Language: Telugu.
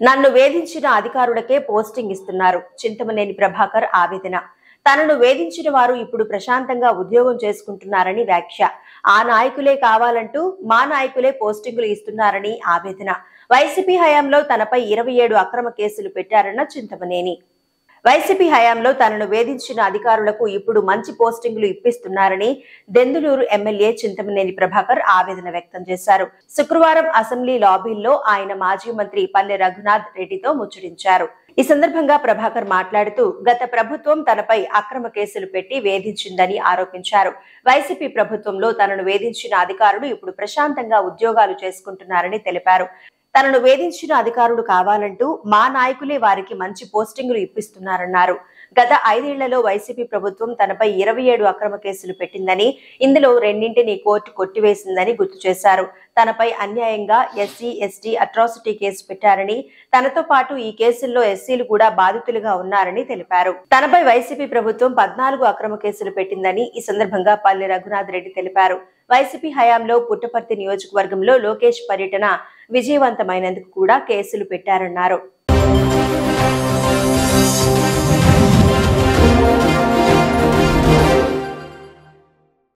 నన్ను వేధించిన అధికారులకే పోస్టింగ్ ఇస్తున్నారు చింతమనేని ప్రభాకర్ ఆవేదన తనను వేధించిన వారు ఇప్పుడు ప్రశాంతంగా ఉద్యోగం చేసుకుంటున్నారని వ్యాఖ్య ఆ నాయకులే కావాలంటూ మా నాయకులే పోస్టింగులు ఇస్తున్నారని ఆవేదన వైసీపీ హయాంలో తనపై ఇరవై ఏడు అక్రమ కేసులు పెట్టారన్న చింతమనేని వైసీపీ హయాంలో తనను వేధించిన అధికారులకు ఇప్పుడు మంచి పోస్టింగులు ఇప్పిస్తున్నారని దెందులూరు ఎమ్మెల్యే చింతమనేని ప్రభాకర్ ఆవేదన వ్యక్తం చేశారు శుక్రవారం అసెంబ్లీ లాబీల్లో ఆయన మాజీ మంత్రి పల్లె రఘునాథ్ రెడ్డితో ముచ్చటించారు ఈ సందర్భంగా ప్రభాకర్ మాట్లాడుతూ గత ప్రభుత్వం తనపై అక్రమ కేసులు పెట్టి వేధించిందని ఆరోపించారు వైసీపీ ప్రభుత్వంలో తనను వేధించిన అధికారులు ఇప్పుడు ప్రశాంతంగా ఉద్యోగాలు చేసుకుంటున్నారని తెలిపారు తనను వేధించిన అధికారులు కావాలంటూ మా నాయకులే వారికి మంచి పోస్టింగులు ఇప్పిస్తున్నారన్నారు గత ఐదేళ్లలో వైసీపీ ప్రభుత్వం తనపై ఇరవై ఏడు అక్రమ కేసులు పెట్టిందని ఇందులో రెండింటిని కోర్టు కొట్టివేసిందని గుర్తు చేశారు తనపై అన్యాయంగా ఎస్సీ ఎస్టీ అట్రాసిటీ కేసు పెట్టారని తనతో పాటు ఈ కేసుల్లో ఎస్సీలు కూడా బాధితులుగా ఉన్నారని తెలిపారు తనపై వైసీపీ ప్రభుత్వం పద్నాలుగు అక్రమ కేసులు పెట్టిందని ఈ సందర్భంగా పల్లె రఘునాథ్ రెడ్డి తెలిపారు వైసీపీ హయాంలో పుట్టపర్తి నియోజకవర్గంలో లోకేష్ పర్యటన విజయవంతమైనందుకు కూడా కేసులు పెట్టారన్నారు